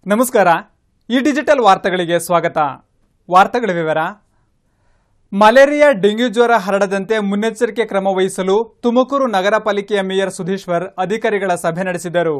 ನಮಸ್ಕಾರ ಈ ಡಿಜಿಟಲ್ ವಾರ್ತೆಗಳಿಗೆ ಸ್ವಾಗತ ವಾರ್ತೆಗಳ ವಿವರ ಮಲೇರಿಯಾ ಡೆಂಗ್ಯೂ ಜ್ವರ ಹರಡದಂತೆ ಮುನ್ನೆಚ್ಚರಿಕೆ ಕ್ರಮ ವಹಿಸಲು ತುಮಕೂರು ನಗರ ಪಾಲಿಕೆಯ ಮೇಯರ್ ಸುಧೀಶ್ವರ್ ಅಧಿಕಾರಿಗಳ ಸಭೆ ನಡೆಸಿದರು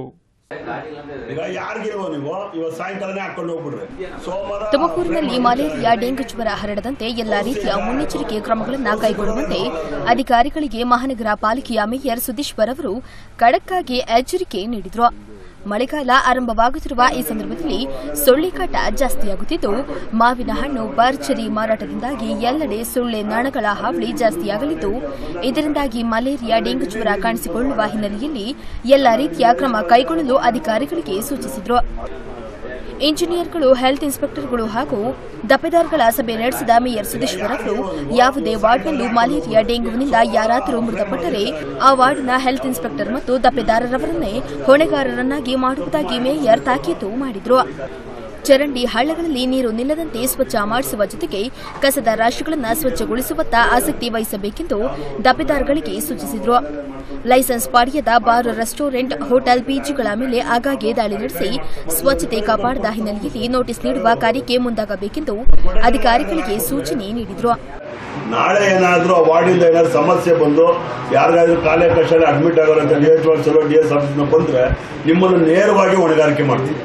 ಈಗ ಯಾರಿಗಿಲ್ವೋ ನೀವು ಇವತ್ತು ಸಾಯಂಕಾಲನೇ ಹಾಕೊಂಡು ಹೋಗ್ಬಿಡ್ರಿ ಸೋಮವಾರ ತುಮಕೂರಿನಲ್ಲಿ ಮಲೇರಿಯಾ ಡೆಂಗು ಜ್ವರ ಹರಡದಂತೆ ಎಲ್ಲಾ ರೀತಿಯ ಮುನ್ನೆಚ್ಚರಿಕೆ ಕ್ರಮಗಳನ್ನು ಕೈಗೊಳ್ಳುವಂತೆ ಅಧಿಕಾರಿಗಳಿಗೆ ಮಹಾನಗರ ಪಾಲಿಕೆಯ ಮೇಯರ್ ಸುದೀಶ್ವರ್ ಅವರು ಖಡಕ್ಕಾಗಿ ಎಚ್ಚರಿಕೆ ನೀಡಿದರು ಮಳೆಗಾಲ ಆರಂಭವಾಗುತ್ತಿರುವ ಈ ಸಂದರ್ಭದಲ್ಲಿ ಸೊಳ್ಳೆ ಕಾಟ ಜಾಸ್ತಿಯಾಗುತ್ತಿದ್ದು ಮಾವಿನ ಹಣ್ಣು ಬರ್ಚರಿ ಮಾರಾಟದಿಂದಾಗಿ ಎಲ್ಲೆಡೆ ಸೊಳ್ಳೆ ನಣಗಳ ಹಾವಳಿ ಜಾಸ್ತಿಯಾಗಲಿದ್ದು ಇದರಿಂದಾಗಿ ಮಲೇರಿಯಾ ಡೆಂಗು ಜ್ವರ ಕಾಣಿಸಿಕೊಳ್ಳುವ ಹಿನ್ನೆಲೆಯಲ್ಲಿ ಎಲ್ಲಾ ರೀತಿಯ ಕ್ರಮ ಕೈಗೊಳ್ಳಲು ಅಧಿಕಾರಿಗಳಿಗೆ ಸೂಚಿಸಿದರು ಇಂಜಿನಿಯರ್ಗಳು ಹೆಲ್ತ್ ಇನ್ಸ್ಪೆಕ್ಟರ್ಗಳು ಹಾಗೂ ದಪ್ಪೆದಾರ್ಗಳ ಸಭೆ ನಡೆಸಿದ ಮೇಯರ್ ಸುಧೀಶ್ವರ್ ಅವರು ಯಾವುದೇ ವಾರ್ಡ್ನಲ್ಲೂ ಮಲೇರಿಯಾ ಡೆಂಗುವಿನಿಂದ ಯಾರಾದರೂ ಮೃತಪಟ್ಟರೆ ಆ ವಾರ್ಡ್ನ ಹೆಲ್ತ್ ಇನ್ಸ್ಪೆಕ್ಟರ್ ಮತ್ತು ದಪ್ಪೆದಾರರವರನ್ನೇ ಹೊಣೆಗಾರರನ್ನಾಗಿ ಮಾಡುವುದಾಗಿ ಮೇಯರ್ ತಾಕೀತು ಮಾಡಿದರು ಚರಂಡಿ ಹಳ್ಳಗಳಲ್ಲಿ ನೀರು ನಿಲ್ಲದಂತೆ ಸ್ವಚ್ಛ ಮಾಡಿಸುವ ಜೊತೆಗೆ ಕಸದ ರಾಶಿಗಳನ್ನು ಸ್ವಚ್ಛಗೊಳಿಸುವತ್ತ ಆಸಕ್ತಿ ವಹಿಸಬೇಕೆಂದು ದಪ್ಪೆದಾರಗಳಿಗೆ ಸೂಚಿಸಿದರು ಲೈಸೆನ್ಸ್ ಪಡೆಯದ ಬಾರ್ ರೆಸ್ಟೋರೆಂಟ್ ಹೋಟೆಲ್ ಪಿಜಿಗಳ ಮೇಲೆ ಆಗಾಗ್ಗೆ ದಾಳಿ ನಡೆಸಿ ಸ್ವಚ್ಛತೆ ಕಾಪಾಡದ ಹಿನ್ನೆಲೆಯಲ್ಲಿ ನೋಟಿಸ್ ನೀಡುವ ಕಾರ್ಯಕ್ಕೆ ಮುಂದಾಗಬೇಕೆಂದು ಅಧಿಕಾರಿಗಳಿಗೆ ಸೂಚನೆ ನೀಡಿದರು ನಾಳೆ ಏನಾದರೂ ಆ ವಾರ್ಡಿಂದ ಏನಾದ್ರು ಸಮಸ್ಯೆ ಬಂದು ಯಾರಿಗಾದ್ರೂ ಕಾಲೇ ಕಷ್ಟದಲ್ಲಿ ಅಡ್ಮಿಟ್ ಆಗೋರು ಅಂತ ಡಿ ಎಚ್ ಸಲೋ ಡಿ ಎಸ್ ಆಫೀಸ್ನ ಬಂದ್ರೆ ನಿಮ್ಮನ್ನು ನೇರವಾಗಿ ಹೊಣೆಗಾರಿಕೆ ಮಾಡ್ತೀವಿ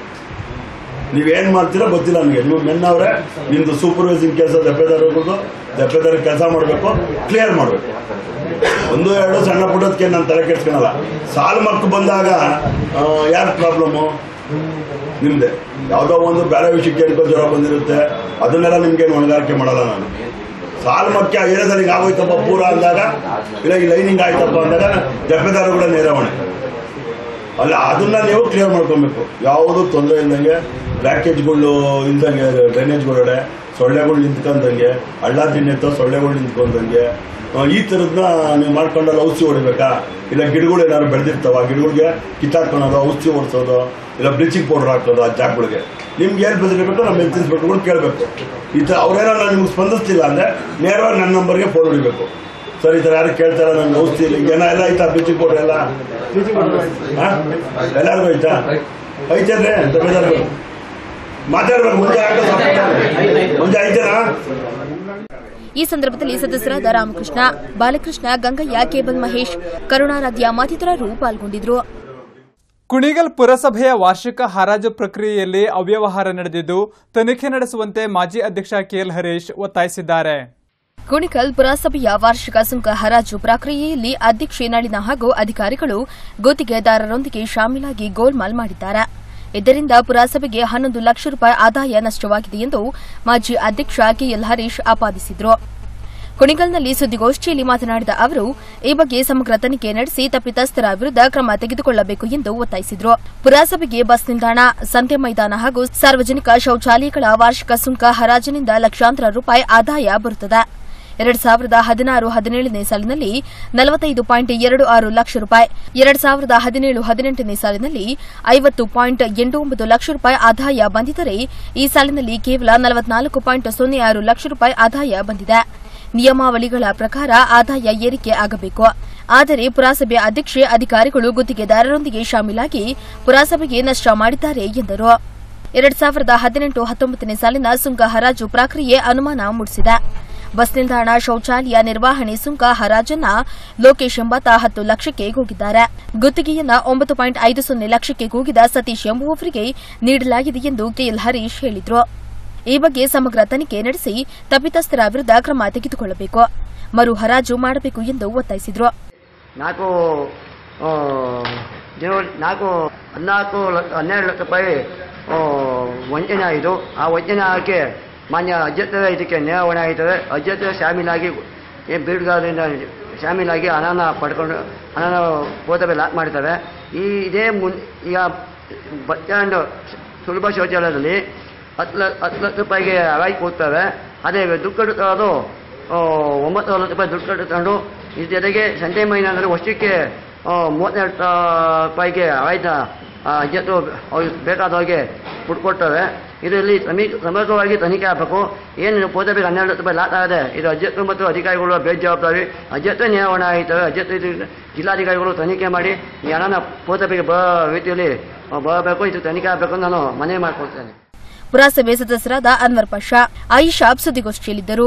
ನೀವೇನ್ ಮಾಡ್ತೀರೋ ಗೊತ್ತಿಲ್ಲ ನನಗೆ ನೀವು ಮೆನ್ನವ್ರೆ ನಿಮ್ದು ಸೂಪರ್ವೈಸಿಂಗ್ ಕೆಲಸ ದಪ್ಪೆದಾರಗಳದು ದಪ್ಪೆದಾರ ಕೆಲಸ ಮಾಡಬೇಕು ಕ್ಲಿಯರ್ ಮಾಡಬೇಕು ಒಂದು ಎರಡು ಸಣ್ಣ ಪುಟ್ಟದಕ್ಕೆ ನಾನು ತಲೆ ಕೆಡ್ಸ್ಕೊಳಲ್ಲ ಸಾಲು ಮಕ್ಕು ಬಂದಾಗ ಯಾರ ಪ್ರಾಬ್ಲಮ್ಮು ನಿಮ್ದೆ ಯಾವುದೋ ಒಂದು ಬೇರೆ ವಿಷಯಕ್ಕೆ ಏನಕ್ಕೋ ಜ್ವರ ಬಂದಿರುತ್ತೆ ಅದನ್ನೆಲ್ಲ ನಿಮ್ಗೇನು ಹೊಣೆಗಾರಿಕೆ ಮಾಡಲ್ಲ ನಾನು ಸಾಲು ಮಕ್ಕೆ ಆ ಏರಿಯಾದಲ್ಲಿ ಹಿಂಗ್ ಆಗೋಯ್ತಪ್ಪ ಪೂರ ಅಂದಾಗ ಇಲ್ಲ ಈ ಲೈನಿಂಗ್ ಆಯ್ತಪ್ಪ ಅಂದಾಗ ದಪ್ಪೆದಾರಗಳ ನೇರ ಹೊಣೆ ಅಲ್ಲ ಅದನ್ನ ನೀವು ಕ್ಲಿಯರ್ ಮಾಡ್ಕೊಬೇಕು ಯಾವುದು ತೊಂದರೆ ಇಲ್ದಂಗೆ ಪ್ಯಾಕೇಜ್ಗಳು ಇಲ್ದಂಗೆ ಡ್ರೈನೇಜ್ಗಳಡೆ ಸೊಳ್ಳೆಗಳು ನಿಂತ್ಕೊಂಡಂಗೆ ಹಳ್ಳ ತಿನ್ನೆತ್ತ ಸೊಳ್ಳೆಗಳು ನಿಂತ್ಕೊಂಡಂಗೆ ಆ, ಈ ಥರದ್ನ ನೀವು ಮಾಡ್ಕೊಂಡಲ್ಲಿ ಔಷಧಿ ಹೊಡಿಬೇಕಾ ಇಲ್ಲ ಗಿಡಗಳು ಏನಾದ್ರು ಬೆಳೆದಿರ್ತಾವ ಆ ಗಿಡಗಳಿಗೆ ಕಿತ್ತಾಕ್ಕೊಳೋದು ಔಷಧಿ ಹೊಡ್ಸೋದು ಇಲ್ಲ ಬ್ಲೀಚಿಂಗ್ ಪೌಡರ್ ಹಾಕೋದು ಆ ಜಾಗಗಳಿಗೆ ನಿಮ್ಗೆ ಏನು ಬೆದರಿಬೇಕು ನಮ್ಮ ಹೆಲ್ತ್ ಇನ್ಸ್ಪೆಕ್ಟರ್ಗಳು ಕೇಳಬೇಕು ಈ ಥರ ಅವ್ರೇನೋ ನಿಮ್ಗೆ ಸ್ಪಂದಿಸ್ತಿಲ್ಲ ಅಂದ್ರೆ ನೇರವಾಗಿ ನನ್ನ ನಂಬರ್ಗೆ ಫೋನ್ ಹೊಡಿಬೇಕು ಸರ್ ಈ ಥರ ಯಾರು ಕೇಳ್ತಾರ ನಂಗೆ ಔಷಧಿ ಇಲ್ಲ ಏನೋ ಎಲ್ಲ ಆಯ್ತಾ ಬ್ಲೀಚಿಂಗ್ ಪೌಡರ್ ಎಲ್ಲ ಹಾ? ಎಲ್ಲಾರ್ಗೂ ಆಯ್ತಾ ಐತೇನ್ರಿ ಜಮೀದಾರ್ಗಳು ಮಾತಾಡ್ಬೇಕು ಮುಂದೆ ಯಾಕೆ ಸ್ವಲ್ಪ ಮುಂದೆ ಐತೇನಾ ಈ ಸಂದರ್ಭದಲ್ಲಿ ಸದಸ್ಯರಾದ ರಾಮಕೃಷ್ಣ ಬಾಲಕೃಷ್ಣ ಗಂಗಯ್ಯ ಕೇಬಲ್ ಮಹೇಶ್ ಕರುಣಾರಾಧ್ಯ ಮತ್ತಿತರರು ಪಾಲ್ಗೊಂಡಿದ್ದರು ಕುಣಿಗಲ್ ಪುರಸಭೆಯ ವಾರ್ಷಿಕ ಹರಾಜು ಪ್ರಕ್ರಿಯೆಯಲ್ಲಿ ಅವ್ಯವಹಾರ ನಡೆದಿದ್ದು ತನಿಖೆ ನಡೆಸುವಂತೆ ಮಾಜಿ ಅಧ್ಯಕ್ಷ ಕೆಎಲ್ ಹರೀಶ್ ಒತ್ತಾಯಿಸಿದ್ದಾರೆ ಕುಣಿಕಲ್ ಪುರಸಭೆಯ ವಾರ್ಷಿಕ ಸುಂಕ ಹರಾಜು ಪ್ರಕ್ರಿಯೆಯಲ್ಲಿ ಅಧ್ಯಕ್ಷೆ ನಳಿನ ಹಾಗೂ ಅಧಿಕಾರಿಗಳು ಗುತ್ತಿಗೆದಾರರೊಂದಿಗೆ ಶಾಮೀಲಾಗಿ ಗೋಲ್ಮಾಲ್ ಮಾಡಿದ್ದಾರೆ ಇದರಿಂದ ಪುರಸಭೆಗೆ ಹನ್ನೊಂದು ಲಕ್ಷ ರೂಪಾಯಿ ಆದಾಯ ನಷ್ಟವಾಗಿದೆ ಎಂದು ಮಾಜಿ ಅಧ್ಯಕ್ಷ ಕೆಎಲ್ ಹರೀಶ್ ಆಪಾದಿಸಿದರು ಕುಣಿಗಲ್ನಲ್ಲಿ ಸುದ್ದಿಗೋಷ್ಠಿಯಲ್ಲಿ ಮಾತನಾಡಿದ ಅವರು ಈ ಬಗ್ಗೆ ಸಮಗ್ರ ತನಿಖೆ ನಡೆಸಿ ತಪ್ಪಿತಸ್ಥರ ವಿರುದ್ಧ ಕ್ರಮ ತೆಗೆದುಕೊಳ್ಳಬೇಕು ಎಂದು ಒತ್ತಾಯಿಸಿದರು ಪುರಸಭೆಗೆ ಬಸ್ ನಿಲ್ದಾಣ ಸಂತೆ ಮೈದಾನ ಹಾಗೂ ಸಾರ್ವಜನಿಕ ಶೌಚಾಲಯಗಳ ವಾರ್ಷಿಕ ಸುಂಕ ಹರಾಜಿನಿಂದ ಲಕ್ಷಾಂತರ ರೂಪಾಯಿ ಆದಾಯ ಬರುತ್ತದೆ ಎರಡ್ ಸಾವಿರದ ಹದಿನಾರು ಹದಿನೇಳನೇ ಸಾಲಿನಲ್ಲಿ ನಲವತ್ತೈದು ಪಾಯಿಂಟ್ ಎರಡು ಆರು ಲಕ್ಷ ರೂಪಾಯಿ ಎರಡ್ ಸಾವಿರದ ಹದಿನೇಳು ಹದಿನೆಂಟನೇ ಸಾಲಿನಲ್ಲಿ ಐವತ್ತು ಪಾಯಿಂಟ್ ಎಂಟು ಒಂಬತ್ತು ಲಕ್ಷ ರೂಪಾಯಿ ಆದಾಯ ಬಂದಿದ್ದರೆ ಈ ಸಾಲಿನಲ್ಲಿ ಕೇವಲ ನಲವತ್ನಾಲ್ಕು ಪಾಯಿಂಟ್ ಸೊನ್ನೆ ಆರು ಲಕ್ಷ ರೂಪಾಯಿ ಆದಾಯ ಬಂದಿದೆ ನಿಯಮಾವಳಿಗಳ ಪ್ರಕಾರ ಆದಾಯ ಏರಿಕೆ ಆಗಬೇಕು ಆದರೆ ಪುರಸಭೆ ಅಧ್ಯಕ್ಷೆ ಅಧಿಕಾರಿಗಳು ಗುತ್ತಿಗೆದಾರರೊಂದಿಗೆ ಶಾಮೀಲಾಗಿ ಪುರಸಭೆಗೆ ನಷ್ಟ ಮಾಡಿದ್ದಾರೆ ಎಂದರು ಎರಡ್ ಸಾವಿರದ ಹದಿನೆಂಟು ಹತ್ತೊಂಬತ್ತನೇ ಸಾಲಿನ ಸುಂಕ ಹರಾಜು ಪ್ರಕ್ರಿಯೆ ಅನುಮಾನ ಮೂಡಿಸಿದೆ ಬಸ್ ನಿಲ್ದಾಣ ಶೌಚಾಲಯ ನಿರ್ವಹಣೆ ಸುಂಕ ಹರಾಜನ್ನ ಲೋಕೇಶ್ ಎಂಬಾತ ಹತ್ತು ಲಕ್ಷಕ್ಕೆ ಕೂಗಿದ್ದಾರೆ ಗುತ್ತಿಗೆಯನ್ನ ಒಂಬತ್ತು ಪಾಯಿಂಟ್ ಐದು ಸೊನ್ನೆ ಲಕ್ಷಕ್ಕೆ ಕೂಗಿದ ಸತೀಶ್ ಎಂಬುವವರಿಗೆ ನೀಡಲಾಗಿದೆ ಎಂದು ಕೆಎಲ್ ಹರೀಶ್ ಹೇಳಿದರು ಈ ಬಗ್ಗೆ ಸಮಗ್ರ ತನಿಖೆ ನಡೆಸಿ ತಪ್ಪಿತಸ್ಥರ ವಿರುದ್ಧ ಕ್ರಮ ತೆಗೆದುಕೊಳ್ಳಬೇಕು ಮರು ಹರಾಜು ಮಾಡಬೇಕು ಎಂದು ಒತ್ತಾಯಿಸಿದರು ನಾಲ್ಕು ಆ, ಜನವರಿ ನಾಲ್ಕು ಹದಿನಾಲ್ಕು ಲಕ್ಷ ಹನ್ನೆರಡು ಲಕ್ಷ ರೂಪಾಯಿ ಆ, ವಂಚನೆ ಆಯಿತು ಆ ವಂಚನೆ ಆಗಿ ಮಾನ್ಯ ಅಧ್ಯಕ್ಷರ ಇದಕ್ಕೆ ನೇರವಣೆ ಆಯ್ತದೆ ಅಧ್ಯಕ್ಷರ ಶಾಮೀಲಾಗಿ ಏನು ಬೀಡುಗಾರರಿಂದ ಶಾಮೀಲಾಗಿ ಹಣನ ಪಡ್ಕೊಂಡು ಹಣನ ಪೋತವೆ ಲಾಕ್ ಮಾಡ್ತಾರೆ ಈ ಇದೇ ಮುನ್ ಈಗ ಬಸ್ ಸ್ಟ್ಯಾಂಡ್ ಸುಲಭ ಶೌಚಾಲಯದಲ್ಲಿ ಹತ್ತು ಲ ಹತ್ತು ಲಕ್ಷ ರೂಪಾಯಿಗೆ ಹರಾಜು ಕೊಡ್ತಾರೆ ಅದೇ ದುಡ್ಡು ಕಟ್ಟೋದು ಆ, ಒಂಬತ್ತು ಲಕ್ಷ ರೂಪಾಯಿ ದುಡ್ಡು ಕಟ್ಟಿಕೊಂಡು ಇದ್ರ ಜೊತೆಗೆ ಸಂಜೆ ಮೈನಾದ್ರೆ ವರ್ಷಕ್ಕೆ ಆ, ಮೂವತ್ತೆರಡು ಸಾವಿರ ರೂಪಾಯಿಗೆ ಆಯ್ತ ಅಜ್ಜತ್ತು ಅವ್ರಿಗೆ ಬೇಕಾದವ್ರಿಗೆ ಬಿಟ್ಕೊಡ್ತವೆ ಇದರಲ್ಲಿ ಸಮೀ ಸಮಗ್ರವಾಗಿ ತನಿಖೆ ಆಗಬೇಕು ಏನು ಪೋತಬೇಕು ಹನ್ನೆರಡು ಲಕ್ಷ ರೂಪಾಯಿ ಲಾಟ್ ಆಗದೆ ಇದು ಅಧ್ಯಕ್ಷರು ಮತ್ತು ಅಧಿಕಾರಿಗಳು ಬೇಜವಾಬ್ದಾರಿ ಅಧ್ಯಕ್ಷ ನ್ಯಾಯವನ್ನ ಆಯ್ತವೆ ಅಧ್ಯಕ್ಷ ಇದು ಜಿಲ್ಲಾಧಿಕಾರಿಗಳು ತನಿಖೆ ಮಾಡಿ ಈ ಹಣನ ಪೋತಪಿಗೆ ಬರೋ ರೀತಿಯಲ್ಲಿ ಬರಬೇಕು ಇದು ತನಿಖೆ ಆಗಬೇಕು ಅಂತ ನಾನು ಮನವಿ ಮಾಡ್ಕೊಳ್ತೇನೆ ಪುರಸಭೆ ಸದಸ್ಯರಾದ ಅನ್ವರ್ ಪಾಷಾ ಆಯಿಷಾಬ್ ಸುದ್ದಿಗೋಷ್ಠಿಯಲ್ಲಿದ್ದರು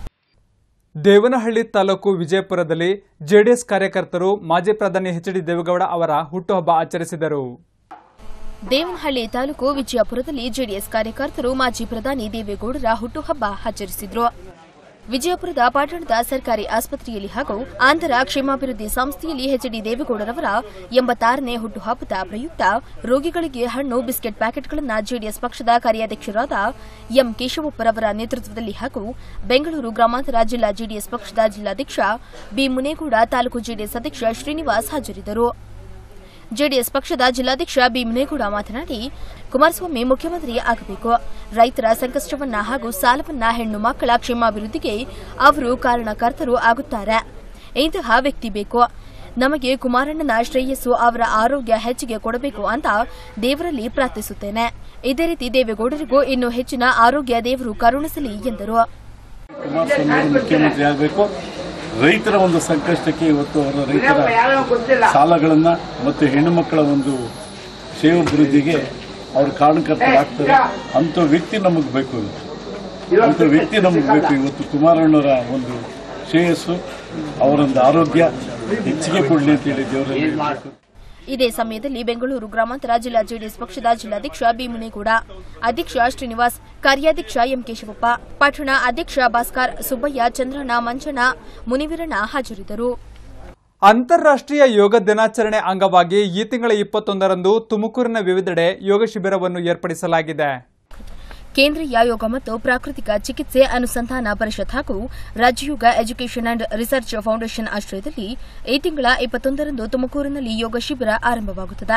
ದೇವನಹಳ್ಳಿ ತಾಲೂಕು ವಿಜಯಪುರದಲ್ಲಿ ಜೆಡಿಎಸ್ ಕಾರ್ಯಕರ್ತರು ಮಾಜಿ ಪ್ರಧಾನಿ ಎಚ್ ಡಿ ದೇವೇಗೌಡ ಅವರ ಹುಟ್ಟುಹಬ್ಬ ಆಚರಿಸಿದರು ದೇವನಹಳ್ಳಿ ತಾಲೂಕು ವಿಜಯಪುರದಲ್ಲಿ ಜೆಡಿಎಸ್ ಕಾರ್ಯಕರ್ತರು ಮಾಜಿ ಪ್ರಧಾನಿ ದೇವೇಗೌಡರ ಹುಟ್ಟುಹಬ್ಬ ಆಚರಿಸಿದ್ರು ವಿಜಯಪುರದ ಪಟ್ಟಣದ ಸರ್ಕಾರಿ ಆಸ್ಪತ್ರೆಯಲ್ಲಿ ಹಾಗೂ ಆಂಧ್ರ ಕ್ಷೇಮಾಭಿವೃದ್ಧಿ ಸಂಸ್ಥೆಯಲ್ಲಿ ಎಚ್ಡಿ ದೇವೇಗೌಡರವರ ಎಂಬತ್ತಾರನೇ ಹುಟ್ಟುಹಬ್ಬದ ಪ್ರಯುಕ್ತ ರೋಗಿಗಳಿಗೆ ಹಣ್ಣು ಬಿಸ್ಕೆಟ್ ಪ್ಯಾಕೆಟ್ಗಳನ್ನು ಜೆಡಿಎಸ್ ಪಕ್ಷದ ಕಾರ್ಯಾಧ್ಯಕ್ಷರಾದ ಎಂ ಕೇಶವಪ್ಪರವರ ನೇತೃತ್ವದಲ್ಲಿ ಹಾಗೂ ಬೆಂಗಳೂರು ಗ್ರಾಮಾಂತರ ಜಿಲ್ಲಾ ಜೆಡಿಎಸ್ ಪಕ್ಷದ ಜಿಲ್ಲಾಧ್ಯಕ್ಷ ಬಿ ಮುನೇಗೌಡ ತಾಲೂಕು ಜೆಡಿಎಸ್ ಅಧ್ಯಕ್ಷ ಶ್ರೀನಿವಾಸ್ ಹಾಜರಿದ್ದರು ಜೆಡಿಎಸ್ ಪಕ್ಷದ ಜಿಲ್ಲಾಧ್ಯಕ್ಷ ಬಿ ಮುನೇಗೌಡ ಮಾತನಾಡಿ ಕುಮಾರಸ್ವಾಮಿ ಮುಖ್ಯಮಂತ್ರಿ ಆಗಬೇಕು ರೈತರ ಸಂಕಷ್ಟವನ್ನ ಹಾಗೂ ಸಾಲವನ್ನ ಹೆಣ್ಣು ಮಕ್ಕಳ ಕ್ಷೇಮಾಭಿವೃದ್ಧಿಗೆ ಅವರು ಕಾರಣಕರ್ತರು ಆಗುತ್ತಾರೆ ಇಂತಹ ವ್ಯಕ್ತಿ ಬೇಕು ನಮಗೆ ಕುಮಾರಣ್ಣನ ಶ್ರೇಯಸ್ಸು ಅವರ ಆರೋಗ್ಯ ಹೆಚ್ಚಿಗೆ ಕೊಡಬೇಕು ಅಂತ ದೇವರಲ್ಲಿ ಪ್ರಾರ್ಥಿಸುತ್ತೇನೆ ಇದೇ ರೀತಿ ದೇವೇಗೌಡರಿಗೂ ಇನ್ನೂ ಹೆಚ್ಚಿನ ಆರೋಗ್ಯ ದೇವರು ಕರುಣಿಸಲಿ ಎಂದರು ಕುಮಾರಸ್ವಾಮಿ ಅವರು ಮುಖ್ಯಮಂತ್ರಿ ಆಗಬೇಕು ರೈತರ ಒಂದು ಸಂಕಷ್ಟಕ್ಕೆ ಇವತ್ತು ಅವರ ರೈತರ ಸಾಲಗಳನ್ನ ಮತ್ತು ಹೆಣ್ಣು ಮಕ್ಕಳ ಒಂದು ಕ್ಷೇಮಾಭಿವೃದ್ಧಿಗೆ ಅವರು ಕಾರಣಕರ್ತರಾಗ್ತಾರೆ ಅಂಥ ವ್ಯಕ್ತಿ ನಮಗೆ ಬೇಕು ಇವತ್ತು ಅಂಥ ವ್ಯಕ್ತಿ ನಮಗೆ ಬೇಕು ಇವತ್ತು ಕುಮಾರಣ್ಣವರ ಒಂದು ಶ್ರೇಯಸ್ಸು ಅವರೊಂದು ಆರೋಗ್ಯ ಹೆಚ್ಚಿಗೆ ಕೊಡಲಿ ಅಂತೇಳಿ ದೇವರಲ್ಲಿ ಹೇಳ್ಬೇಕು. ಇದೇ ಸಮಯದಲ್ಲಿ ಬೆಂಗಳೂರು ಗ್ರಾಮಾಂತರ ಜಿಲ್ಲಾ ಜೆಡಿಎಸ್ ಪಕ್ಷದ ಜಿಲ್ಲಾಧ್ಯಕ್ಷ ಬಿ ಮುನೇಗೌಡ ಅಧ್ಯಕ್ಷ ಶ್ರೀನಿವಾಸ್ ಕಾರ್ಯಾಧ್ಯಕ್ಷ ಎಂ ಕೇಶವಪ್ಪ ಪಟ್ಟಣ ಅಧ್ಯಕ್ಷ ಭಾಸ್ಕರ್ ಸುಬ್ಬಯ್ಯ ಚಂದ್ರಣ್ಣ ಮಂಜಣ್ಣ ಮುನಿವೀರಣ್ಣ ಹಾಜರಿದ್ದರು ಅಂತಾರಾಷ್ಟ್ರೀಯ ಯೋಗ ದಿನಾಚರಣೆ ಅಂಗವಾಗಿ ಈ ತಿಂಗಳ ಇಪ್ಪತ್ತೊಂದರಂದು ತುಮಕೂರಿನ ವಿವಿಧೆಡೆ ಯೋಗ ಶಿಬಿರವನ್ನು ಏರ್ಪಡಿಸಲಾಗಿದೆ ಕೇಂದ್ರೀಯ ಯೋಗ ಮತ್ತು ಪ್ರಾಕೃತಿಕ ಚಿಕಿತ್ಸೆ ಅನುಸಂಧಾನ ಪರಿಷತ್ ಹಾಗೂ Rajyoga education and research foundation ಆಶ್ರಯದಲ್ಲಿ ಈ ತಿಂಗಳ ಇಪ್ಪತ್ತೊಂದರಂದು ತುಮಕೂರಿನಲ್ಲಿ ಯೋಗ ಶಿಬಿರ ಆರಂಭವಾಗುತ್ತದೆ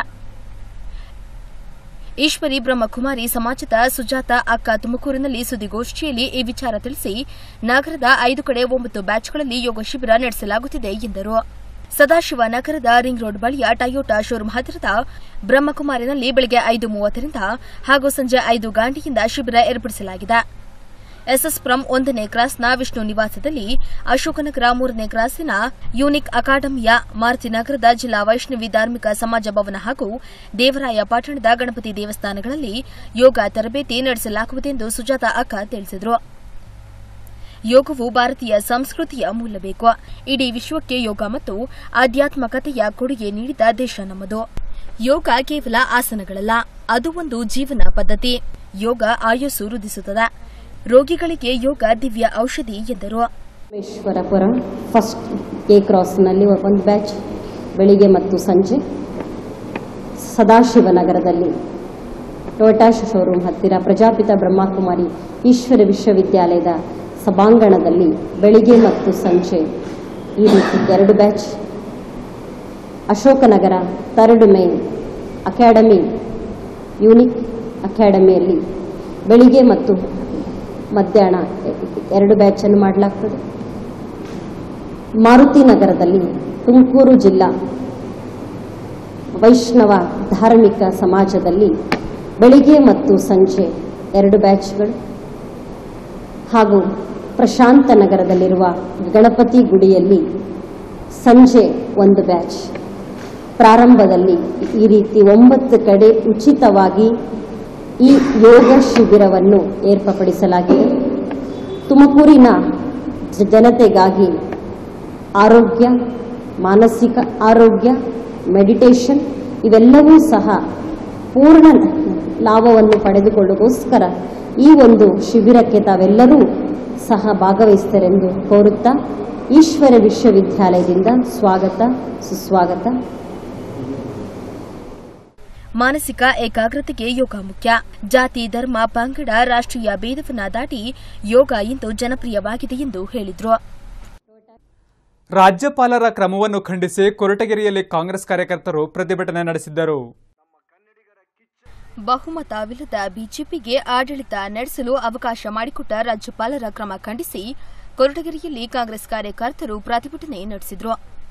ಈಶ್ವರಿ ಬ್ರಹ್ಮಕುಮಾರಿ ಸಮಾಜದ ಸುಜಾತ ಅಕ್ಕ ತುಮಕೂರಿನಲ್ಲಿ ಸುದ್ದಿಗೋಷ್ಠಿಯಲ್ಲಿ ಈ ವಿಚಾರ ತಿಳಿಸಿ ನಗರದ ಐದು ಕಡೆ ಒಂಬತ್ತು ಬ್ಯಾಚ್ಗಳಲ್ಲಿ ಯೋಗ ಶಿಬಿರ ನಡೆಸಲಾಗುತ್ತಿದೆ ಎಂದರು ಸದಾಶಿವ ನಗರದ ರಿಂಗ್ ರೋಡ್ ಬಳಿಯ ಟಯೋಟಾ ಶೋರೂಂ ಹತ್ತಿರದ ಬ್ರಹ್ಮಕುಮಾರಿನಲ್ಲಿ ಬೆಳಗ್ಗೆ ಐದು ಮೂವತ್ತರಿಂದ ಹಾಗೂ ಸಂಜೆ ಐದು ಗಂಟೆಯಿಂದ ಶಿಬಿರ ಏರ್ಪಡಿಸಲಾಗಿದೆ ಎಸ್ಎಸ್ ಪ್ರಂ ಒಂದನೇ ಕ್ರಾಸ್ನ ವಿಷ್ಣು ನಿವಾಸದಲ್ಲಿ ಅಶೋಕನಗರ ಮೂರನೇ ಕ್ರಾಸಿನ ಯೂನಿಕ್ ಅಕಾಡೆಮಿಯ ಮಾರುತಿನಗರದ ಜಿಲ್ಲಾ ವೈಷ್ಣವಿ ಧಾರ್ಮಿಕ ಸಮಾಜ ಭವನ ಹಾಗೂ ದೇವರಾಯ ಪಟ್ಟಣದ ಗಣಪತಿ ದೇವಸ್ಥಾನಗಳಲ್ಲಿ ಯೋಗ ತರಬೇತಿ ನಡೆಸಲಾಗುವುದೆಂದು ಸುಜಾತ ಅಕ್ಕ ತಿಳಿಸಿದರು ಯೋಗವು ಭಾರತೀಯ ಸಂಸ್ಕೃತಿಯ ಮೂಲಬೇಕು ಇಡೀ ವಿಶ್ವಕ್ಕೆ ಯೋಗ ಮತ್ತು ಆಧ್ಯಾತ್ಮಕತೆಯ ಕೊಡುಗೆ ನೀಡಿದ ದೇಶ ನಮ್ಮದು ಯೋಗ ಕೇವಲ ಆಸನಗಳಲ್ಲ ಅದು ಒಂದು ಜೀವನ ಪದ್ಧತಿ ಯೋಗ ಆಯಸ್ಸು ವೃದ್ಧಿಸುತ್ತದೆ ರೋಗಿಗಳಿಗೆ ಯೋಗ ದಿವ್ಯ ಔಷಧಿ ಎಂದರು ರಾಮೇಶ್ವರಪುರ ಫಸ್ಟ್ ಎ ಕ್ರಾಸ್ನಲ್ಲಿ ಒಂದು ಬ್ಯಾಚ್ ಬೆಳಿಗ್ಗೆ ಮತ್ತು ಸಂಜೆ ಸದಾಶಿವನಗರದಲ್ಲಿ ಟೊಯೋಟಾ ಶೋರೂಮ್ ಹತ್ತಿರ ಪ್ರಜಾಪಿತ ಬ್ರಹ್ಮಕುಮಾರಿ ಈಶ್ವರ ವಿಶ್ವವಿದ್ಯಾಲಯದ ಸಭಾಂಗಣದಲ್ಲಿ ಬೆಳಿಗ್ಗೆ ಮತ್ತು ಸಂಜೆ ಈ ರೀತಿ ಎರಡು ಬ್ಯಾಚ್ ಅಶೋಕನಗರ ಥರ್ಡ್ ಮೇ ಅಕಾಡೆಮಿ ಯೂನಿಕ್ ಅಕಾಡೆಮಿಯಲ್ಲಿ ಬೆಳಿಗ್ಗೆ ಮತ್ತು ಮಧ್ಯಾಹ್ನ ಎರಡು ಬ್ಯಾಚನ್ನು ಮಾಡಲಾಗ್ತದೆ ಮಾರುತಿ ನಗರದಲ್ಲಿ ತುಮಕೂರು ಜಿಲ್ಲಾ ವೈಷ್ಣವ ಧಾರ್ಮಿಕ ಸಮಾಜದಲ್ಲಿ ಬೆಳಿಗ್ಗೆ ಮತ್ತು ಸಂಜೆ ಎರಡು ಬ್ಯಾಚ್ಗಳು ಹಾಗೂ ಪ್ರಶಾಂತ ನಗರದಲ್ಲಿರುವ ಗಣಪತಿ ಗುಡಿಯಲ್ಲಿ ಸಂಜೆ ಒಂದು ಬ್ಯಾಚ್ ಪ್ರಾರಂಭದಲ್ಲಿ ಈ ರೀತಿ ಒಂಬತ್ತು ಕಡೆ ಉಚಿತವಾಗಿ ಈ ಯೋಗ ಶಿಬಿರವನ್ನು ಏರ್ಪಡಿಸಲಾಗಿದೆ ತುಮಕೂರಿನ ಜ- ಜನತೆಗಾಗಿ ಆರೋಗ್ಯ ಮಾನಸಿಕ ಆರೋಗ್ಯ ಮೆಡಿಟೇಷನ್ ಇವೆಲ್ಲವೂ ಸಹ ಪೂರ್ಣ ಲಾಭವನ್ನು ಪಡೆದುಕೊಳ್ಳೋಗೋಸ್ಕರ ಈ ಒಂದು ಶಿಬಿರಕ್ಕೆ ತಾವೆಲ್ಲರೂ ಸಹ ಭಾಗವಹಿಸ್ತಾರೆಂದು ಕೋರುತ್ತಾ ಈಶ್ವರ ವಿಶ್ವವಿದ್ಯಾಲಯದಿಂದ ಸ್ವಾಗತ ಸುಸ್ವಾಗತ ಮಾನಸಿಕ ಏಕಾಗ್ರತೆಗೆ ಯೋಗ ಮುಖ್ಯ ಜಾತಿ ಧರ್ಮ ಪಂಗಡ ರಾಷ್ಟ್ರೀಯ ಭೇದವನ್ನ ದಾಟಿ ಯೋಗ ಇಂದು ಜನಪ್ರಿಯವಾಗಿದೆ ಎಂದು ಹೇಳಿದ್ರು ರಾಜ್ಯಪಾಲರ ಕ್ರಮವನ್ನು ಖಂಡಿಸಿ ಕೊರಟಗೆರೆಯಲ್ಲಿ ಕಾಂಗ್ರೆಸ್ ಕಾರ್ಯಕರ್ತರು ಪ್ರತಿಭಟನೆ ನಡೆಸಿದ್ದರು ಬಹುಮತವಿಲ್ಲದ ಬಿಜೆಪಿಗೆ ಆಡಳಿತ ನಡೆಸಲು ಅವಕಾಶ ಮಾಡಿಕೊಟ್ಟ ರಾಜ್ಯಪಾಲರ ಕ್ರಮ ಖಂಡಿಸಿ ಕೊರಟಗೆರೆಯಲ್ಲಿ ಕಾಂಗ್ರೆಸ್ ಕಾರ್ಯಕರ್ತರು ಪ್ರತಿಭಟನೆ ನಡೆಸಿದ್ರು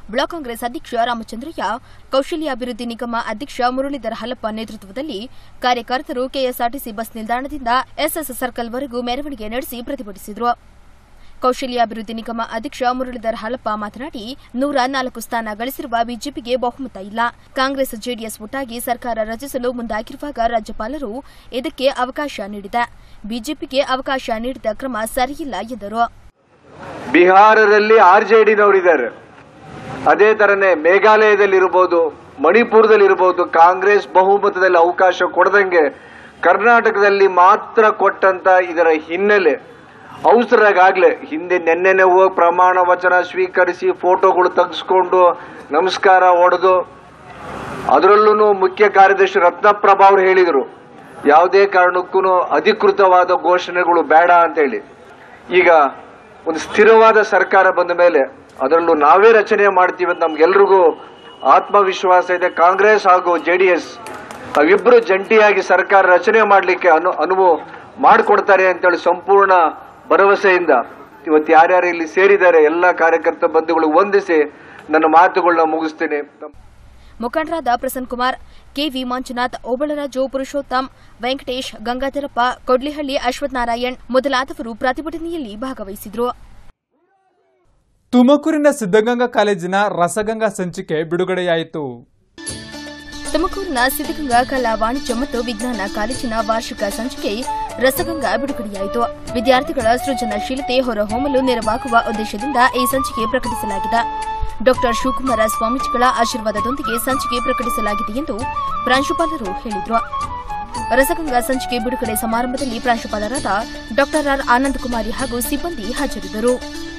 ಬ್ಲಾಕ್ ಕಾಂಗ್ರೆಸ್ ಅಧ್ಯಕ್ಷ ರಾಮಚಂದ್ರಯ್ಯ ಕೌಶಲ್ಯಾಭಿವೃದ್ಧಿ ನಿಗಮ ಅಧ್ಯಕ್ಷ ಮುರಳೀಧರ ಹಲಪ್ಪ ನೇತೃತ್ವದಲ್ಲಿ ಕಾರ್ಯಕರ್ತರು ಕೆಎಸ್ಆರ್ಟಿಸಿ ಬಸ್ ನಿಲ್ದಾಣದಿಂದ ಎಸ್ಎಸ್ ಸರ್ಕಲ್ವರೆಗೂ ಮೆರವಣಿಗೆ ನಡೆಸಿ ಪ್ರತಿಭಟಿಸಿದರು ಕೌಶಲ್ಯಾಭಿವೃದ್ಧಿ ನಿಗಮ ಅಧ್ಯಕ್ಷ ಮುರಳೀಧರ್ ಹಲಪ್ಪ ಮಾತನಾಡಿ ನೂರ ನಾಲ್ಕು ಸ್ಥಾನ ಗಳಿಸಿರುವ ಬಿಜೆಪಿಗೆ ಬಹುಮತ ಇಲ್ಲ ಕಾಂಗ್ರೆಸ್ ಜೆಡಿಎಸ್ ಒಟ್ಟಾಗಿ ಸರ್ಕಾರ ರಚಿಸಲು ಮುಂದಾಗಿರುವಾಗ ರಾಜ್ಯಪಾಲರು ಇದಕ್ಕೆ ಅವಕಾಶ ನೀಡಿದೆ ಬಿಜೆಪಿಗೆ ಅವಕಾಶ ನೀಡಿದ ಕ್ರಮ ಸರಿಯಿಲ್ಲ ಎಂದರು ಬಿಹಾರದಲ್ಲಿ ಆರ್ ಜೆ ಡಿನವರಿದ್ದಾರೆ ಅದೇ ತರನೇ ಮೇಘಾಲಯದಲ್ಲಿರ್ಬೋದು ಮಣಿಪುರದಲ್ಲಿರ್ಬೋದು ಕಾಂಗ್ರೆಸ್ ಬಹುಮತದಲ್ಲಿ ಅವಕಾಶ ಕೊಡದಂಗೆ ಕರ್ನಾಟಕದಲ್ಲಿ ಮಾತ್ರ ಕೊಟ್ಟಂತ ಇದರ ಹಿನ್ನೆಲೆ ಅವಸರಾಗ್ಲೆ ಹಿಂದೆ ನೆನ್ನೆನೆ ಹೋಗಿ ಪ್ರಮಾಣ ವಚನ ಸ್ವೀಕರಿಸಿ ಫೋಟೋಗಳು ತೆಗೆಸ್ಕೊಂಡು ನಮಸ್ಕಾರ ಹೊಡೆದು ಅದರಲ್ಲೂ ಮುಖ್ಯ ಕಾರ್ಯದರ್ಶಿ ರತ್ನಪ್ರಭಾ ಅವರು ಹೇಳಿದರು ಯಾವುದೇ ಕಾರಣಕ್ಕೂ ಅಧಿಕೃತವಾದ ಘೋಷಣೆಗಳು ಬೇಡ ಅಂತ ಹೇಳಿ ಈಗ ಒಂದು ಸ್ಥಿರವಾದ ಸರ್ಕಾರ ಬಂದ ಮೇಲೆ ಅದರಲ್ಲೂ ನಾವೇ ರಚನೆ ಮಾಡ್ತೀವಿ ಅಂತ ನಮ್ಗೆಲ್ರಿಗೂ ಆತ್ಮವಿಶ್ವಾಸ ಇದೆ ಕಾಂಗ್ರೆಸ್ ಹಾಗೂ ಜೆಡಿಎಸ್ ನಾವಿಬ್ರು ಜಂಟಿಯಾಗಿ ಸರ್ಕಾರ ರಚನೆ ಮಾಡಲಿಕ್ಕೆ ಅನು ಅನುವು ಮಾಡಿಕೊಡ್ತಾರೆ ಅಂತೇಳಿ ಸಂಪೂರ್ಣ ಭರವಸೆಯಿಂದ ಇವತ್ತು ಯಾರ್ಯಾರು ಇಲ್ಲಿ ಸೇರಿದ್ದಾರೆ ಎಲ್ಲ ಕಾರ್ಯಕರ್ತ ಬಂಧುಗಳು ವಂದಿಸಿ ನನ್ನ ಮಾತುಗಳನ್ನ ಮುಗಿಸ್ತೀನಿ ಮುಖಂಡರಾದ ಪ್ರಸನ್ನ ಕುಮಾರ್ ಕೆವಿ ಮಂಜುನಾಥ್ ಓಬಳರಾಜು ಪುರುಷೋತ್ತಮ್ ವೆಂಕಟೇಶ್ ಗಂಗಾಧರಪ್ಪ ಕೊಡ್ಲಿಹಳ್ಳಿ ಅಶ್ವಥ್ ನಾರಾಯಣ್ ಮೊದಲಾದವರು ಪ್ರತಿಭಟನೆಯಲ್ಲಿ ಭಾಗವಹಿಸಿದ್ರು ತುಮಕೂರಿನ ಸಿದ್ದಗಂಗಾ ಕಾಲೇಜಿನ ರಸಗಂಗಾ ಸಂಚಿಕೆ ಬಿಡುಗಡೆಯಾಯಿತು ತುಮಕೂರಿನ ಸಿದ್ದಗಂಗಾ ಕಲಾ ವಾಣಿಜ್ಯ ಮತ್ತು ವಿಜ್ಞಾನ ಕಾಲೇಜಿನ ವಾರ್ಷಿಕ ಸಂಚಿಕೆ ರಸಗಂಗಾ ಬಿಡುಗಡೆಯಾಯಿತು ವಿದ್ಯಾರ್ಥಿಗಳ ಸೃಜನಶೀಲತೆ ಹೊರಹೊಮ್ಮಲು ನೆರವಾಗುವ ಉದ್ದೇಶದಿಂದ ಈ ಸಂಚಿಕೆ ಪ್ರಕಟಿಸಲಾಗಿದೆ ಡಾ ಶಿವಕುಮಾರ ಸ್ವಾಮೀಜಿಗಳ ಆಶೀರ್ವಾದದೊಂದಿಗೆ ಸಂಚಿಕೆ ಪ್ರಕಟಿಸಲಾಗಿದೆ ಎಂದು ಪ್ರಾಂಶುಪಾಲರು ಹೇಳಿದರು ರಸಗಂಗಾ ಸಂಚಿಕೆ ಬಿಡುಗಡೆ ಸಮಾರಂಭದಲ್ಲಿ ಪ್ರಾಂಶುಪಾಲರಾದ ಡಾ ಆರ್ ಆನಂದಕುಮಾರಿ ಹಾಗೂ ಸಿಬ್ಬಂದಿ ಹಾಜರಿದ್ದರು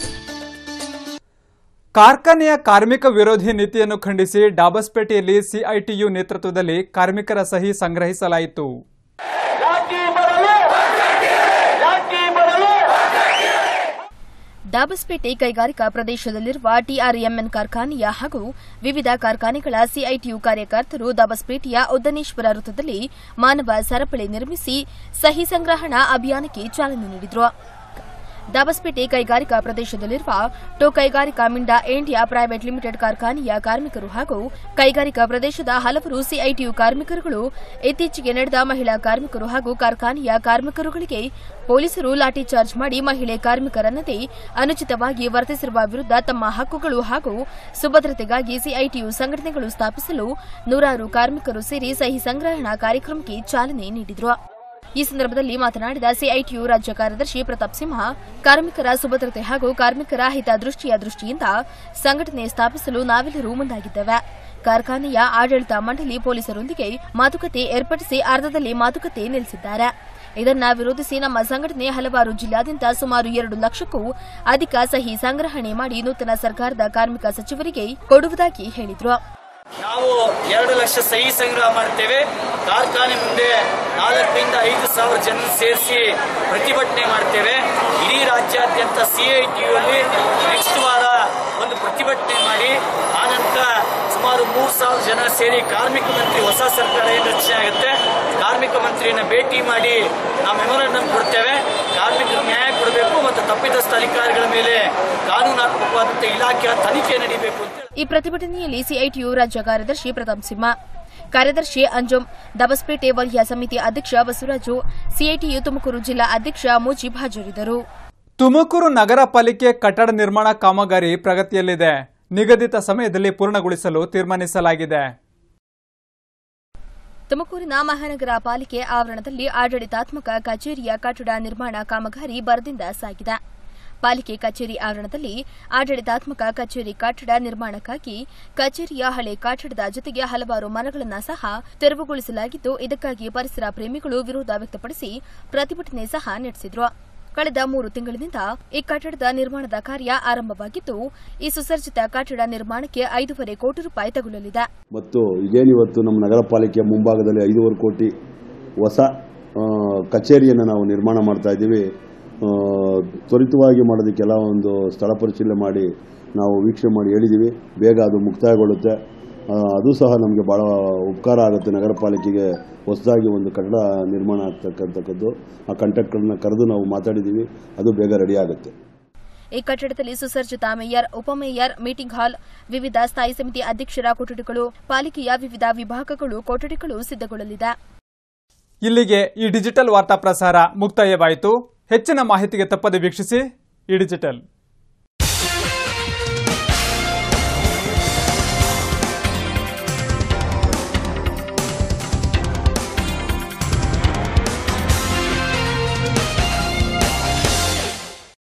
ಕಾರ್ಖಾನೆಯ ಕಾರ್ಮಿಕ ವಿರೋಧಿ ನೀತಿಯನ್ನು ಖಂಡಿಸಿ ಡಾಬಸ್ಪೇಟೆಯಲ್ಲಿ ಸಿಐಟಿಯು ನೇತೃತ್ವದಲ್ಲಿ ಕಾರ್ಮಿಕರ ಸಹಿ ಸಂಗ್ರಹಿಸಲಾಯಿತು ಡಾಬಸ್ಪೇಟೆ ಕೈಗಾರಿಕಾ ಪ್ರದೇಶದಲ್ಲಿರುವ ಟಿಆರ್ಎಂಎನ್ ಕಾರ್ಖಾನೆಯ ಹಾಗೂ ವಿವಿಧ ಕಾರ್ಖಾನೆಗಳ ಸಿಐಟಿಯು ಕಾರ್ಯಕರ್ತರು ದಾಬಸ್ಪೇಟೆಯ ಉದ್ದನೇಶ್ವರ ವೃತ್ತದಲ್ಲಿ ಮಾನವ ಸರಪಳಿ ನಿರ್ಮಿಸಿ ಸಹಿ ಸಂಗ್ರಹಣಾ ಅಭಿಯಾನಕ್ಕೆ ಚಾಲನೆ ನೀಡಿದರು ದಾಬಸ್ಪೇಟೆ ಕೈಗಾರಿಕಾ ಪ್ರದೇಶದಲ್ಲಿರುವ ಟೋ ಕೈಗಾರಿಕಾ ಮಿಂಡಾ ಇಂಡಿಯಾ ಪ್ರೈವೇಟ್ ಲಿಮಿಟೆಡ್ ಕಾರ್ಖಾನೆಯ ಕಾರ್ಮಿಕರು ಹಾಗೂ ಕೈಗಾರಿಕಾ ಪ್ರದೇಶದ ಹಲವರು ಸಿಐಟಿಯು ಕಾರ್ಮಿಕರುಗಳು ಇತ್ತೀಚೆಗೆ ನಡೆದ ಮಹಿಳಾ ಕಾರ್ಮಿಕರು ಹಾಗೂ ಕಾರ್ಖಾನೆಯ ಕಾರ್ಮಿಕರುಗಳಿಗೆ ಪೊಲೀಸರು ಲಾಠಿ ಚಾರ್ಜ್ ಮಾಡಿ ಮಹಿಳೆ ಕಾರ್ಮಿಕರನ್ನದೇ ಅನುಚಿತವಾಗಿ ವರ್ತಿಸಿರುವ ವಿರುದ್ಧ ತಮ್ಮ ಹಕ್ಕುಗಳು ಹಾಗೂ ಸುಭದ್ರತೆಗಾಗಿ ಸಿಐಟಿಯು ಸಂಘಟನೆಗಳು ಸ್ಥಾಪಿಸಲು ನೂರಾರು ಕಾರ್ಮಿಕರು ಸೇರಿ ಸಹಿ ಸಂಗ್ರಹಣಾ ಕಾರ್ಯಕ್ರಮಕ್ಕೆ ಚಾಲನೆ ನೀಡಿದರು ಈ ಸಂದರ್ಭದಲ್ಲಿ ಮಾತನಾಡಿದ ಸಿಐಟಿಯು ರಾಜ್ಯ ಕಾರ್ಯದರ್ಶಿ ಪ್ರತಾಪ್ ಸಿಂಹ ಕಾರ್ಮಿಕರ ಸುಭದ್ರತೆ ಹಾಗೂ ಕಾರ್ಮಿಕರ ಹಿತದೃಷ್ಟಿಯ ದೃಷ್ಟಿಯಿಂದ ಸಂಘಟನೆ ಸ್ಥಾಪಿಸಲು ನಾವೆಲ್ಲರೂ ಮುಂದಾಗಿದ್ದೇವೆ ಕಾರ್ಖಾನೆಯ ಆಡಳಿತ ಮಂಡಳಿ ಪೊಲೀಸರೊಂದಿಗೆ ಮಾತುಕತೆ ಏರ್ಪಡಿಸಿ ಅರ್ಧದಲ್ಲಿ ಮಾತುಕತೆ ನಿಲ್ಲಿಸಿದ್ದಾರೆ ಇದನ್ನ ವಿರೋಧಿಸಿ ನಮ್ಮ ಸಂಘಟನೆ ಹಲವಾರು ಜಿಲ್ಲಾದ್ಯಂತ ಸುಮಾರು ಎರಡು ಲಕ್ಷಕ್ಕೂ ಅಧಿಕ ಸಹಿ ಸಂಗ್ರಹಣೆ ಮಾಡಿ ನೂತನ ಸರ್ಕಾರದ ಕಾರ್ಮಿಕ ಸಚಿವರಿಗೆ ಕೊಡುವುದಾಗಿ ಹೇಳಿದರು ನಾವು ಎರಡು ಲಕ್ಷ ಸಹಿ ಸಂಗ್ರಹ ಮಾಡ್ತೇವೆ ಕಾರ್ಖಾನೆ ಮುಂದೆ ನಾಲ್ಕರಿಂದ ಐದು ಸಾವಿರ ಜನ ಸೇರಿಸಿ ಪ್ರತಿಭಟನೆ ಮಾಡ್ತೇವೆ ಇಡೀ ರಾಜ್ಯಾದ್ಯಂತ ಸಿಐಟಿಯುಲ್ಲಿ ನೆಕ್ಸ್ಟ್ ವಾರ ಒಂದು ಪ್ರತಿಭಟನೆ ಮಾಡಿ ಆನಂತರ ಸುಮಾರು ಮೂರು ಸಾವಿರ ಜನ ಸೇರಿ ಕಾರ್ಮಿಕ ಮಂತ್ರಿ ಹೊಸ ಸರ್ಕಾರ ಏನು ರಚನೆ ಆಗುತ್ತೆ ಕಾರ್ಮಿಕ ಮಂತ್ರಿಯನ್ನ ಭೇಟಿ ಮಾಡಿ ನಾವು ಮೆಮೊರಂಡಮ್ ಕೊಡ್ತೇವೆ ಕಾರ್ಮಿಕರಿಗೆ ನ್ಯಾಯ ಕೊಡಬೇಕು ಮತ್ತು ತಪ್ಪಿತಸ್ಥ ಅಧಿಕಾರಿಗಳ ಮೇಲೆ ಕಾನೂನಾತ್ಮಕವಾದಂಥ ಇಲಾಖೆಯ ತನಿಖೆ ನಡೀಬೇಕು ಅಂತ ಈ ಪ್ರತಿಭಟನೆಯಲ್ಲಿ ಸಿಐಟಿಯು ರಾಜ್ಯ ಕಾರ್ಯದರ್ಶಿ ಪ್ರತಾಪ್ ಸಿಂಹ ಕಾರ್ಯದರ್ಶಿ ಅಂಜುಮ್ ದಬಸ್ಪೇಟೆ ವಲಯ ಸಮಿತಿ ಅಧ್ಯಕ್ಷ ಬಸವರಾಜು ಸಿಐಟಿಯು ತುಮಕೂರು ಜಿಲ್ಲಾ ಅಧ್ಯಕ್ಷ ಮುಜೀಬ್ ಹಾಜರಿದ್ದರು ತುಮಕೂರು ನಗರ ಪಾಲಿಕೆ ಕಟ್ಟಡ ನಿರ್ಮಾಣ ಕಾಮಗಾರಿ ಪ್ರಗತಿಯಲ್ಲಿದೆ ನಿಗದಿತ ಸಮಯದಲ್ಲಿ ಪೂರ್ಣಗೊಳಿಸಲು ತೀರ್ಮಾನಿಸಲಾಗಿದೆ ತುಮಕೂರಿನ ಮಹಾನಗರ ಪಾಲಿಕೆ ಆವರಣದಲ್ಲಿ ಆಡಳಿತಾತ್ಮಕ ಕಚೇರಿಯ ಕಟ್ಟಡ ನಿರ್ಮಾಣ ಕಾಮಗಾರಿ ಬರದಿಂದ ಸಾಗಿದೆ ಪಾಲಿಕೆ ಕಚೇರಿ ಆವರಣದಲ್ಲಿ ಆಡಳಿತಾತ್ಮಕ ಕಚೇರಿ ಕಟ್ಟಡ ನಿರ್ಮಾಣಕ್ಕಾಗಿ ಕಚೇರಿಯ ಹಳೆ ಕಟ್ಟಡದ ಜೊತೆಗೆ ಹಲವಾರು ಮರಗಳನ್ನು ಸಹ ತೆರವುಗೊಳಿಸಲಾಗಿದ್ದು ಇದಕ್ಕಾಗಿ ಪರಿಸರ ಪ್ರೇಮಿಗಳು ವಿರೋಧ ವ್ಯಕ್ತಪಡಿಸಿ ಪ್ರತಿಭಟನೆ ಸಹ ನಡೆಸಿದ್ರು ಕಳೆದ ಮೂರು ತಿಂಗಳಿನಿಂದ ಈ ಕಟ್ಟಡದ ನಿರ್ಮಾಣದ ಕಾರ್ಯ ಆರಂಭವಾಗಿದ್ದು ಈ ಸುಸರ್ಜಿತ ಕಟ್ಟಡ ನಿರ್ಮಾಣಕ್ಕೆ ಐದೂವರೆ ಕೋಟಿ ರೂಪಾಯಿ ತಗುಲಲಿದೆ ಮತ್ತು ಇದೇನಿವತ್ತು ನಮ್ಮ ನಗರ ಪಾಲಿಕೆಯ ಮುಂಭಾಗದಲ್ಲಿ ಐದೂವರೆ ಕೋಟಿ ಹೊಸ ಆ, ಕಚೇರಿಯನ್ನು ನಾವು ನಿರ್ಮಾಣ ಮಾಡ್ತಾ ಇದ್ದೀವಿ ಆ, ತ್ವರಿತವಾಗಿ ಮಾಡೋದಕ್ಕೆಲ್ಲ ಒಂದು ಸ್ಥಳ ಪರಿಶೀಲನೆ ಮಾಡಿ ನಾವು ವೀಕ್ಷಣೆ ಮಾಡಿ ಹೇಳಿದ್ದೀವಿ ಬೇಗ ಅದು ಮುಕ್ತಾಯಗೊಳ್ಳುತ್ತೆ ಆ, ಅದು ಸಹ ನಮಗೆ ಭಾಳ ಉಪಕಾರ ಆಗುತ್ತೆ ನಗರ ಪಾಲಿಕೆಗೆ ಹೊಸದಾಗಿ ಒಂದು ಕಟ್ಟಡ ನಿರ್ಮಾಣ ಆಗ್ತಕ್ಕಂಥದ್ದು ಆ ಕಾಂಟ್ರಾಕ್ಟರ್ನ ಕರೆದು ನಾವು ಮಾತಾಡಿದ್ದೀವಿ ಅದು ಬೇಗ ರೆಡಿ ಆಗುತ್ತೆ ಈ ಕಟ್ಟಡದಲ್ಲಿ ಸುಸರ್ಜಿತ ಮೇಯರ್ ಉಪಮೇಯರ್ ಮೀಟಿಂಗ್ ಹಾಲ್ ವಿವಿಧ ಸ್ಥಾಯಿ ಸಮಿತಿ ಅಧ್ಯಕ್ಷರ ಕೊಠಡಿಗಳು ಪಾಲಿಕೆಯ ವಿವಿಧ ವಿಭಾಗಗಳು ಕೊಠಡಿಗಳು ಸಿದ್ಧಗೊಳ್ಳಲಿದೆ ಇಲ್ಲಿಗೆ ಈ ಡಿಜಿಟಲ್ ವಾರ್ತಾ ಪ್ರಸಾರ ಮುಕ್ತಾಯವಾಯಿತು ಹೆಚ್ಚಿನ ಮಾಹಿತಿಗೆ ತಪ್ಪದೆ ವೀಕ್ಷಿಸಿ ಈ ಡಿಜಿಟಲ್